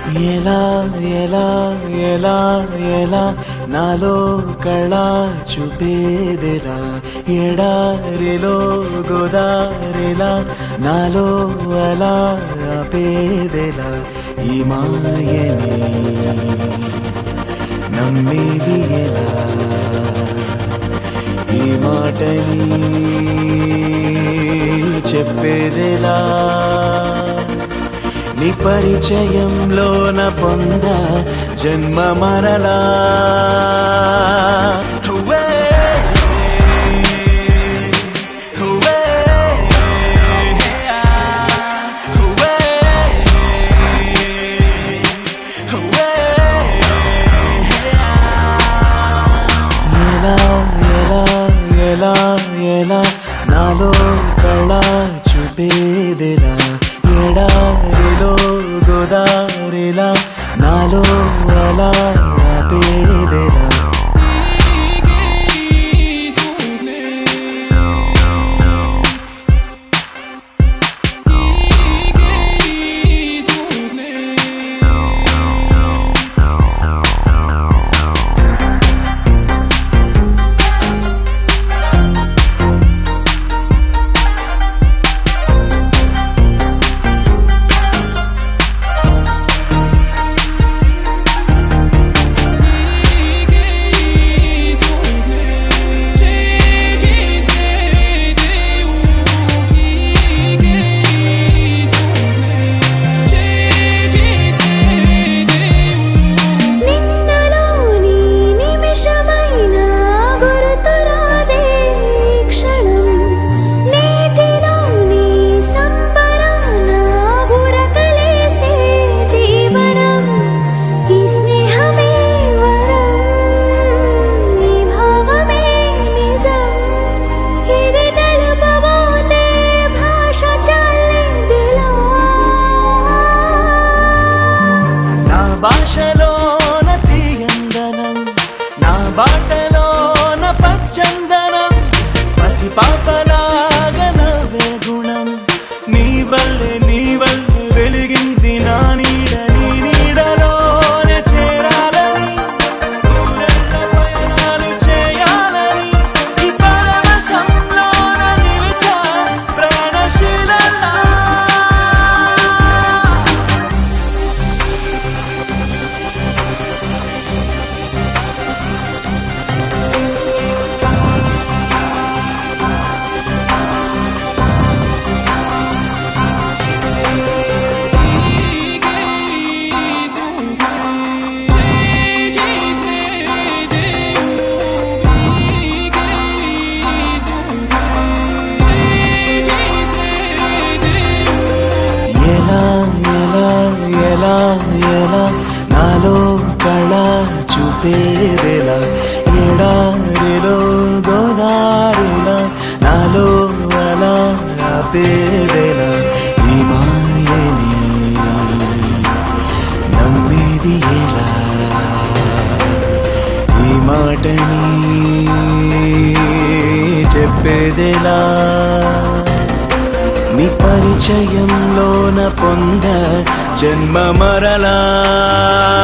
ఎలా ఎలా ఎలా ఎలా నాలో కళ చూపేదిలా ఎడారిలో గోదారిలా నాలో అలా ఆపేదిలా ఈ మాయని నమ్మేది ఎలా ఈ మాటని చెప్పేదెలా నీ పరిచయంలోన పొంద జన్మ మరలా హువే, హువే, హువే, హువే. ఎలా ఎలా ఎలా ఎలా నాలో కళ చూపేదిలా ఎడారిలో గోదారిలా నాలో అలా ఆపేదిలా నిన్నలోని నిమిషమైన గురుతురాదే క్షణం నేటిలోని సంబరాన ఉరకలేసే జీవనం ఈ స్నేహమే వరం ఈ భావమే నిజం ఇది తెలుపబోతే భాష చల్లదిలా నా భాషలోన తీయందనం నా బాటలోన పచ్చందనం పసిపాపలాగా నవ్వే గుణం నీ వల్లే నీ వల్లే వెలిగింది నా నీడ నీ నీడలోనే చేరాలని ఊరెళ్ళ పయనాలు చేయాలని ఈ పరవశంలోన నిలిచా ప్రాణశీలలా ఎలా ఎలా ఎలా ఎలా నాలో కళ చూపేదెలా ఎడారిలో గోదారిలా నాలో అలా ఆపేదెలా ఈ మాయని నమ్మేది ఎలా ఈ మాటని చెప్పేదెలా నీ పరిచయంలోన పొంద జన్మ మరలా